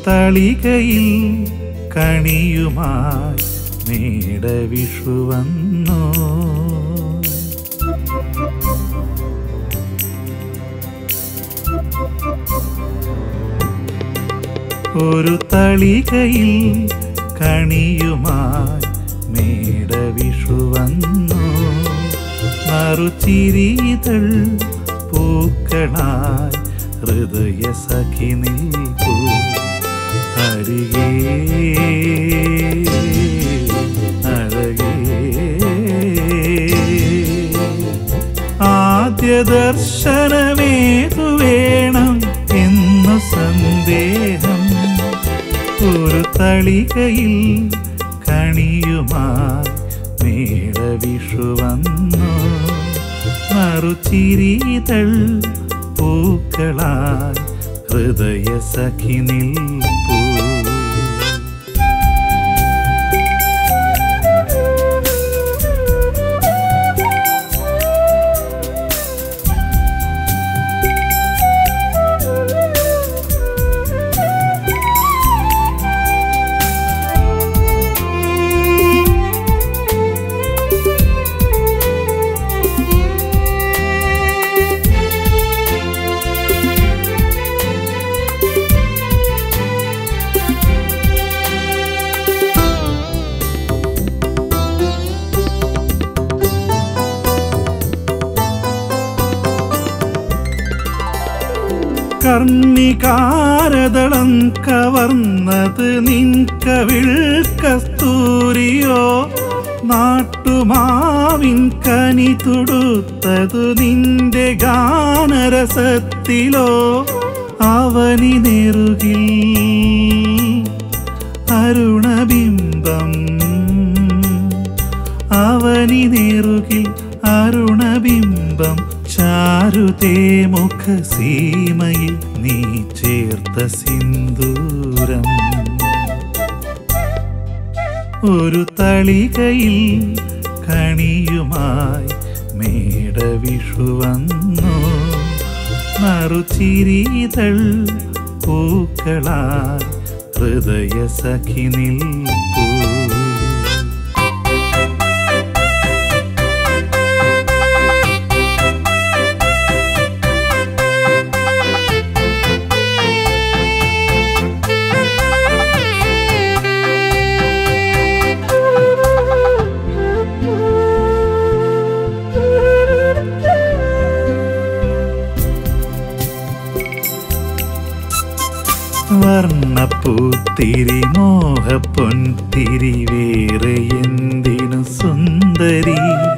തളികയിൽ കണിയുമായി മേടവിഷു വന്നു ഒരു തളികയിൽ കണിയുമായി മേടവിഷു വന്നു മറുചിരിതൾ പൂക്കളായി ഹൃദയ സഖി നിൽക്കൂ അരികേ അഴകേ ആദ്യ ദർശനമേതു വേണം എന്നു സന്ദേഹം ഒരു തളികയിൽ കണിയുമായി മേടവിഷു വന്നു മറുചിരിതൾ പൂക്കളായി ഹൃദയ സഖി നിൽപ്പൂ കർണികാരതളം കവർന്നത് നിൻകവിൾ കസ്തൂരിയോ നാട്ടുമാവിൻ കനി തുടുത്തതു നിന്റെ ഗാനരസത്തിലോ അവനി നെറുകിൽ അരുണബിംബം അവനി നെറുകിൽ അരുണബിംബം ചാരുതേ മുഖസീമയിൽ നീ ചേർത്ത സിന്ദൂരം ഒരു തളികയിൽ കണിയുമായി മേടവിഷു വന്നു മറുചിരിതൾ പൂക്കളായി ഹൃദയ സഖി നിൽപ്പൂ വർണ്ണപ്പൂത്തിരി മോഹപ്പൊൻതിരി വേറെ എന്തിനു സുന്ദരി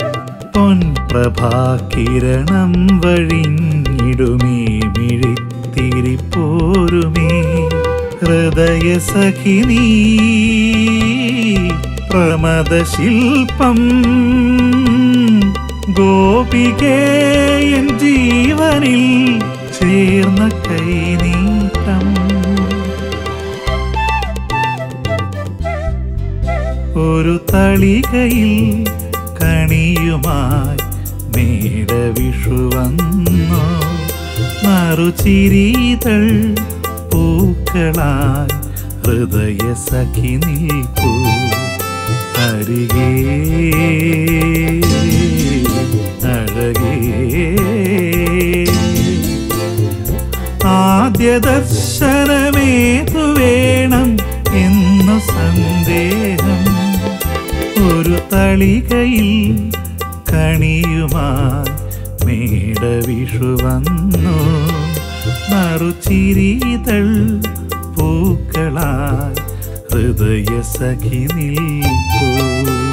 പൊൻപ്രഭാകിരണം വഴിഞ്ഞിടുമേ മിഴിത്തിരി പോരുമേ ഹൃദയ സഖിനീ പ്രമദശില്പം ഗോപികേ എൻ ജീവനിൽ ചേർന്ന കൈനീട്ടം ഒരു തളികയിൽ കണിയുമായി മേടവിഷു വന്നു മറുചിരിതൾ പൂക്കളായി ഹൃദയ സഖി നിൽപ്പൂ അരികേ അഴകേ ആദ്യ ദർശനമേതു വേണം എന്നു സന്ദേഹം ഒരു തളികയിൽ കണിയുമായി മേടവിഷു വന്നു മറുചിരിതൾ പൂക്കളായി ഹൃദയ സഖി നിൽപ്പൂ